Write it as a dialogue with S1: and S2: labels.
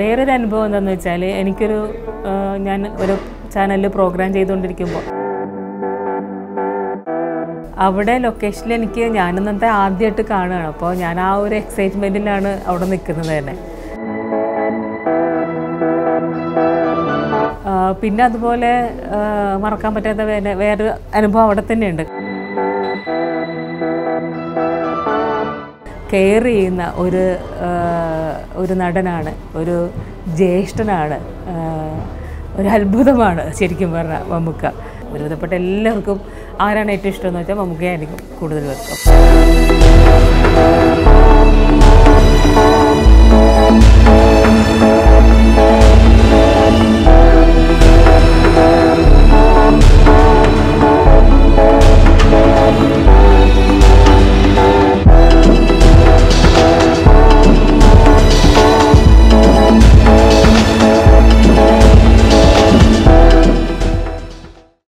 S1: വേറൊരു അനുഭവം എന്താണെന്ന് വെച്ചാൽ എനിക്കൊരു ആ, ഞാൻ ഒരു ചാനലിൽ പ്രോഗ്രാം ചെയ്തുകൊണ്ടിരിക്കുമ്പോൾ അവിടെ ലൊക്കേഷനിൽ എനിക്ക് ഞാനിന്നത്തെ ആദ്യമായിട്ട് കാണുകയാണ് അപ്പോൾ ഞാൻ ആ ഒരു എക്സൈറ്റ്മെൻറ്റിലാണ് അവിടെ നിൽക്കുന്നത് തന്നെ ആ, പിന്നെ അതുപോലെ ആ, മറക്കാൻ പറ്റാത്ത വേറെ വേറൊരു അനുഭവം അവിടെ തന്നെയുണ്ട് കെയർ ചെയ്യുന്ന ഒരു ആ, ഒരു നടനാണ് ഒരു ജ്യേഷ്ഠനാണ് ആ, ഒരു അത്ഭുതമാണ് ശരിക്കും പറഞ്ഞാൽ മമ്മൂക്ക ഒരുവിധപ്പെട്ട എല്ലാവർക്കും ആരാണ് ഏറ്റവും ഇഷ്ടം എന്ന് വെച്ചാൽ മമ്മൂക്കയായിരിക്കും കൂടുതൽ പേർക്കും